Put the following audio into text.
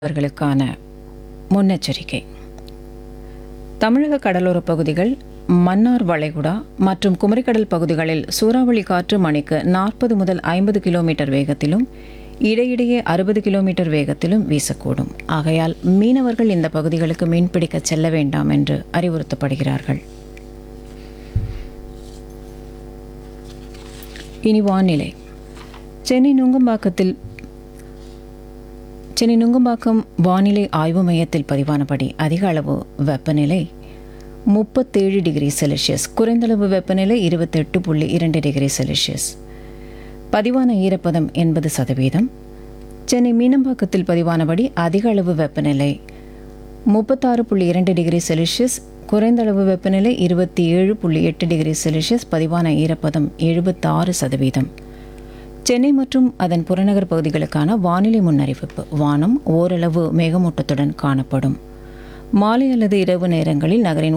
அவர்களுக்கான முன்னெச்சரிக்கை தமிழக கடலோரப் பகுதிகள் மன்னார் வளைகுடா மற்றும் குமரிக்கடல் பகுதிகளில் சூறாவளி காற்று மணிக்கு நாற்பது முதல் ஐம்பது கிலோமீட்டர் வேகத்திலும் இடையிடையே அறுபது கிலோமீட்டர் வேகத்திலும் வீசக்கூடும் ஆகையால் மீனவர்கள் இந்த பகுதிகளுக்கு மீன்பிடிக்க செல்ல வேண்டாம் என்று அறிவுறுத்தப்படுகிறார்கள் இனி வானிலை சென்னை நுங்கம்பாக்கத்தில் சென்னை நுங்கம்பாக்கம் வானிலை ஆய்வு மையத்தில் பதிவானபடி அதிக அளவு வெப்பநிலை முப்பத்தேழு டிகிரி செல்சியஸ் குறைந்தளவு வெப்பநிலை இருபத்தெட்டு புள்ளி இரண்டு டிகிரி செல்சியஸ் பதிவான ஈரப்பதம் எண்பது சதவீதம் சென்னை மீனம்பாக்கத்தில் பதிவானபடி அதிக அளவு வெப்பநிலை முப்பத்தாறு புள்ளி இரண்டு டிகிரி செல்சியஸ் குறைந்தளவு வெப்பநிலை இருபத்தி ஏழு புள்ளி எட்டு டிகிரி செல்சியஸ் பதிவான ஈரப்பதம் எழுபத்தாறு சதவீதம் சென்னை மற்றும் அதன் புறநகர் பகுதிகளுக்கான வானிலை முன்னறிவிப்பு வானம் ஓரளவு மேகமூட்டத்துடன் காணப்படும் மாலை அல்லது இரவு நேரங்களில் நகரின்